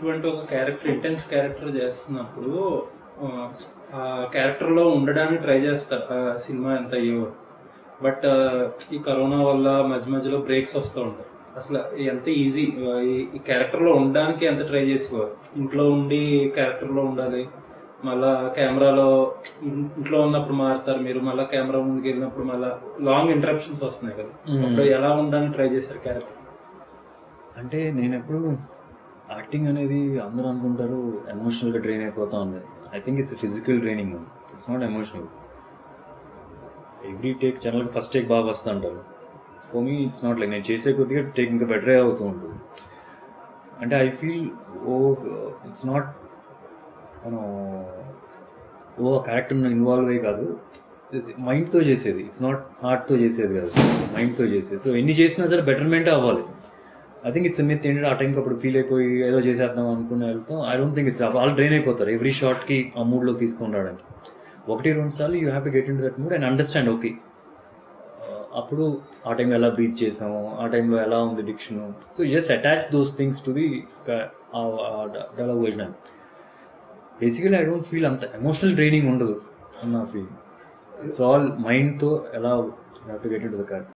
ఇటువంటి ఒక character intense character చేస్తున్నప్పుడు ఆ, ఆ క్యారెక్టర్ లో ఉండడానికి ట్రై చేస్తారు ఆ సినిమా ఎంత అయ్యో బట్ ఈ కరోనా వల్ల మధ్య మధ్యలో బ్రేక్స్ వస్తూ ఉంటాయి అసలు ఎంత ఈజీ ఈ క్యారెక్టర్ లో ఉండడానికి ఎంత ట్రై చేసేవారు ఇంట్లో ఉండి క్యారెక్టర్ లో ఉండాలి మళ్ళా కెమెరాలో ఇన్- ఇంట్లో ఉన్నప్పుడు మారుతారు మీరు మళ్ళీ కెమెరా ముందుకు వెళ్ళినప్పుడు మళ్ళీ లాంగ్ ఇంటరప్షన్స్ వస్తున్నాయి కదా Hmm. అప్పుడు ఎలా ఉండడానికి ట్రై చేశారు క్యారెక్టర్ అంటే నేను ఎప్పుడు యాక్టింగ్ అనేది అందరూ అనుకుంటారు ఎమోషనల్గా డ్రైన్ అయిపోతా ఉంది I think it's physical training it's not emotional every take channel first take బాగా వస్తుంది అంటారు ఫర్ మీ ఇట్స్ నాట్ లైక్ నేను చేసే కొద్దిగా టేక్ ఇంకా బెటరే అవుతూ ఉంటుంది అంటే I feel oh it's not మనం ఓ క్యారెక్టర్ ఇన్వాల్వ్ అయ్యి కాదు మైండ్తో చేసేది ఇట్స్ నాట్ హార్ట్తో చేసేది కాదు మైండ్తో చేసేది సో ఎన్ని చేసినా సరే బెటర్మెంట్ అవ్వాలి ఐ థింక్ ఇట్స్ మిత్ ఏంటంటే ఆ టైంకి అప్పుడు ఫీల్ అయిపోయి ఏదో చేసేద్దాం అనుకుని వెళ్తాం ఐ డోంట్ థింక్ ఇట్స్ వాళ్ళు డ్రైన్ అయిపోతారు ఎవ్రీ షార్ట్కి ఆ మూడ్లో తీసుకొని రావడానికి ఒకటి రెండు సార్లు you have to get in that mood and understand okay అప్పుడు ఆ టైంలో ఎలా బ్రీత్ చేసాము ఆ టైంలో ఎలా ఉంది diction so just attach those things to the dialogue version basically I don't feel అంత ఎమోషనల్ ట్రైనింగ్ ఉండదు అన్న ఫీల్ ఇట్స్ ఆల్ మైండ్తో ఎలా have to get into the character